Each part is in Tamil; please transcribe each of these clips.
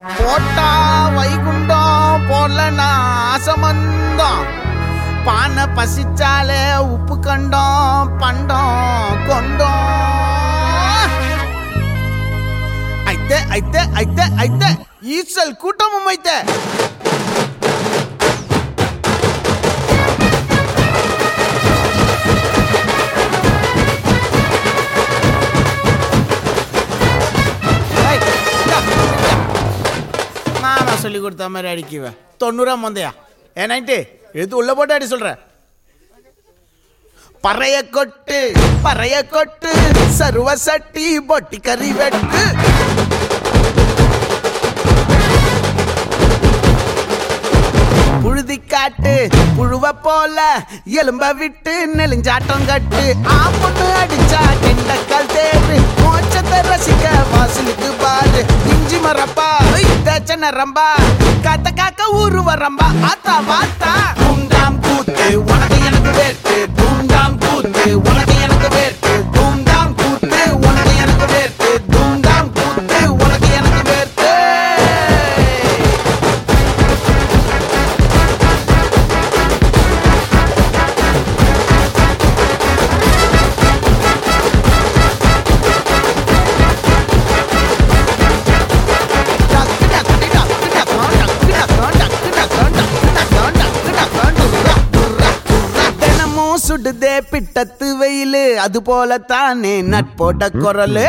போட்டா வைகுண்டம் போடலனா ஆசமந்தம் பானை பசிச்சாலே உப்பு கண்டோம் பண்டம் கொண்டோம் అయితే అయితే అయితే అయితే ఈసల్ కుటుంబం అయితే ஏய், இந்தா, இந்தா. நானா சொல்லி கொடுத்த மாதிரி அடிக்குவேன் தொண்ணூறா மந்தையா ஏனாயிட்டு எது உள்ள போட்டு அடி சொல்ற பறைய கொட்டு பறைய கொட்டு சருவ சட்டி பொட்டி கறி வெட்டு புழுதி காட்டு புழுவ போல எலும்ப விட்டு நெலிஞ்சாட்டம் கட்டு ஆம்பொண்ணு அடிச்சா கெண்டக்கால் தேரு மோச்சத்தை ரசிக்க வாசலுக்கு பாரு இஞ்சி மரப்பா தேச்ச நரம்பா காத்த காக்க ஊரு வரம்பா ஆத்தா வாத்தா தூண்டாம் கூத்து உனக்கு எனக்கு வேட்டு தூண்டாம் கூத்து உனக்கு எனக்கு வேட்டு தூண்டாம் கூத்து உனக்கு எனக்கு வேட்டு தூண்டாம் கூத்து உனக்கு எனக்கு வேட்டு தினமும் சுடுதே பிட்டத்து வெயிலு அது போல தானே நட்போட்ட குரலு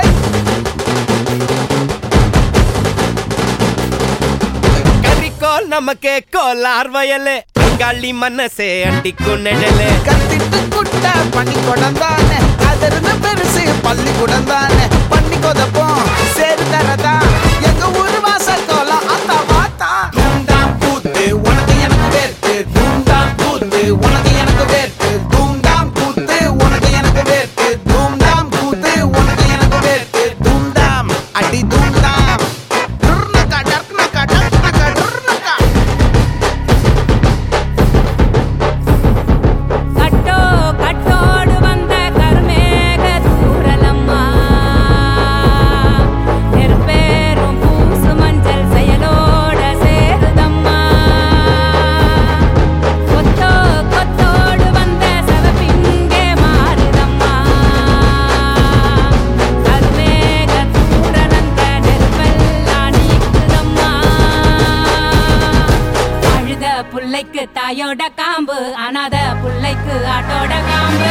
கரிக்கோல் நமக்கே கோலார் வயலு அங்காளி மனசே அண்டிக்கும் நிழலு கத்திட்டு குட்ட பண்ணி கொடந்தானே அதிர்ந்து பெருசு பள்ளி குடந்தானே பண்ணி கொதப்போம் சேரு தரதா எங்க ஊரு வாசல் கோலம் அந்த வாத்தா தூண்டாம் கூத்து உனக்கு எனக்கு வேர்த்து தூண்டாம் கூத்து உனக்கு எனக்கு வேர்த்து தூண்டாம் கூத்து உனக்கு எனக்கு வேர்த்து தூண்டாம் கூத்து உனக்கு எனக்கு வேர்த்து தூண்டாம் அடி தூண்டாம் டுர்னக்கா டர்னக்கா டர்னக்கா டுர்னக்கா கட்டோ கட்டோடு வந்த கருமேக தூரலம்மா நெருப்பேறும் பூசு மஞ்சள் செயலோட சேருதம்மா கொத்தோ கொத்தோடு வந்த சவப்பிங்கே மாறுதம்மா கருமேக தூரலந்த நெருப்பெல்லாம் நீக்குதம்மா அழுத புள்ளைக்கு தாயோட காம்பு அனாத புள்ளைக்கு ஆட்டோட காம்பு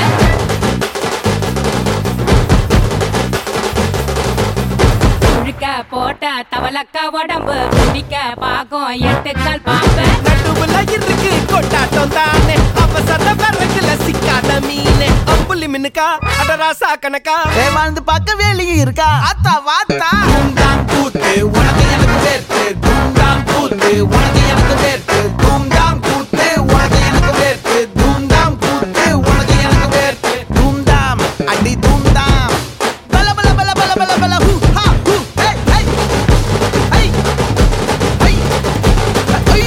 முழுக்க போட்ட தவளக்க உடம்பு குடிக்க பாக்கும் எட்டுக்கள் பாம்பு நடுவுல இருக்கு கொண்டாட்டம் தானே அவசர வரக்குல சிக்காத மீனே அம்புலி மின்னுக்கா அடராசா கணக்கா ஏ வாழ்ந்து பார்க்க வேலையும் இருக்கா ஆத்தா வாத்தா தூண்டாம் கூத்து உனக்கு எனக்கு வேர்த்து தூண்டாம் கூத்து உனக்கு எனக்கு வேர்த்து தூண்டாம் கூத்து உனக்கு எனக்கு வேர்த்து தூண்டாம் கூத்து உனக்கு எனக்கு வேர்த்து தூண்டாம் அடி தூண்டாம் பல பல பல பல பல பல ஹூ ஹா ஹூ ஹே ஹே ஹை ஹை ஹை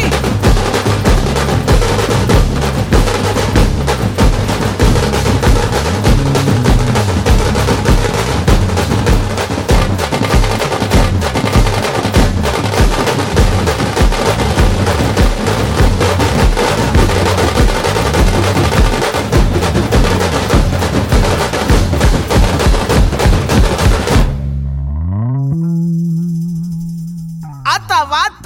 ஆத்தா வாத்தா